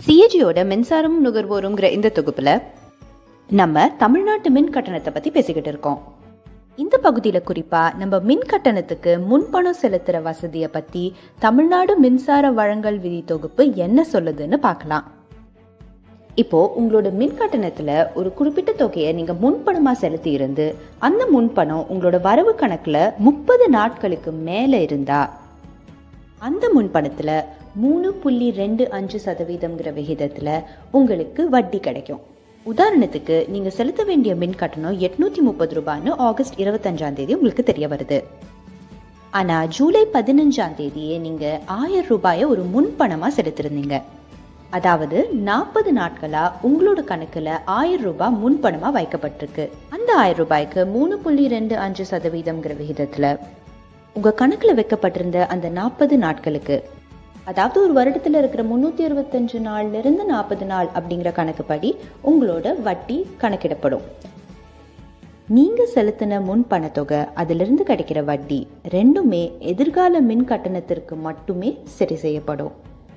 சிஏஜியோட மின்சாரம் நுகர்வோருங்கிற இந்த தொகுப்புல நம்ம தமிழ்நாட்டு மின் கட்டணத்தை பத்தி பேசிக்கிட்டு இருக்கோம் இந்த பகுதியில் குறிப்பா நம்ம மின் கட்டணத்துக்கு முன்பணம் செலுத்துற வசதியை பத்தி தமிழ்நாடு மின்சார வழங்கல் விதி தொகுப்பு என்ன சொல்லுதுன்னு பார்க்கலாம் இப்போ உங்களோட மின் கட்டணத்துல ஒரு குறிப்பிட்ட தொகையை நீங்க முன்பணமா செலுத்தி இருந்து அந்த முன்பணம் உங்களோட வரவு கணக்குல முப்பது நாட்களுக்கு மேல இருந்தா அந்த முன்பணத்துல மூணு புள்ளி ரெண்டு அஞ்சு சதவீதம்ங்கிற விகிதத்துல உங்களுக்கு வட்டி கிடைக்கும் உதாரணத்துக்கு நீங்க செலுத்த வேண்டிய மின் கட்டணம் எட்நூத்தி முப்பது ரூபான்னு ஆகஸ்ட் இருபத்தஞ்சாம் தேதி உங்களுக்கு தெரிய வருது ஆனா ஜூலை பதினஞ்சாம் தேதியே நீங்க ஆயிரம் ரூபாயை ஒரு முன்பணமா செலுத்திருந்தீங்க அதாவது நாற்பது நாட்களா உங்களோட கணக்குல ஆயிரம் ரூபாய் முன்பணமா வைக்கப்பட்டிருக்கு அந்த ஆயிரம் ரூபாய்க்கு மூணு புள்ளி ரெண்டு அஞ்சு சதவீதம்ங்கிற விகிதத்துல உங்க கணக்குல வைக்கப்பட்டிருந்த அந்த நாற்பது நாட்களுக்கு அதாவது ஒரு வருடத்துல இருக்கிற முன்னூத்தி அறுபத்தஞ்சு நாள்ல இருந்து நாற்பது நாள் அப்படிங்கிற கணக்குப்படி உங்களோட வட்டி கணக்கிடப்படும் நீங்க செலுத்தின முன் பணத்தொகை அதிலிருந்து கிடைக்கிற வட்டி ரெண்டுமே எதிர்கால மின் கட்டணத்திற்கு மட்டுமே சரி செய்யப்படும்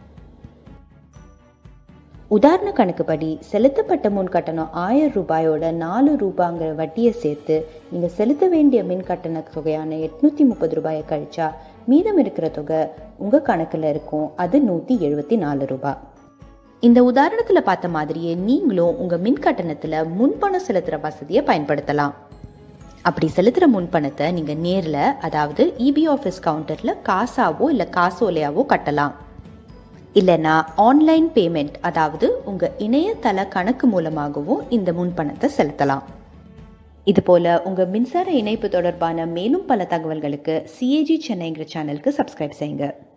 உதாரண கணக்குப்படி செலுத்தப்பட்ட முன் கட்டணம் ஆயிரம் ரூபாயோட நாலு ரூபாங்கிற வட்டியை சேர்த்து நீங்கள் செலுத்த வேண்டிய மின் கட்டண தொகையான எட்நூத்தி முப்பது ரூபாயை கழிச்சா மீதம் இருக்கிற தொகை உங்கள் கணக்கில் இருக்கும் அது நூற்றி எழுபத்தி நாலு ரூபாய் இந்த உதாரணத்தில் பார்த்த மாதிரியே நீங்களும் உங்கள் மின் கட்டணத்தில் முன்பணம் செலுத்துகிற வசதியை பயன்படுத்தலாம் அப்படி செலுத்துகிற முன்பணத்தை நீங்கள் நேரில் அதாவது இபி ஆஃபீஸ் கவுண்டரில் காசாவோ இல்லை காசோலையாவோ கட்டலாம் இல்லைனா ஆன்லைன் பேமெண்ட் அதாவது உங்கள் இணையதள கணக்கு மூலமாகவும் இந்த முன்பணத்தை செலுத்தலாம் இது போல உங்கள் மின்சார இணைப்பு தொடர்பான மேலும் பல தகவல்களுக்கு சிஏஜி சென்னைங்கிற சேனலுக்கு சப்ஸ்கிரைப் செய்யுங்க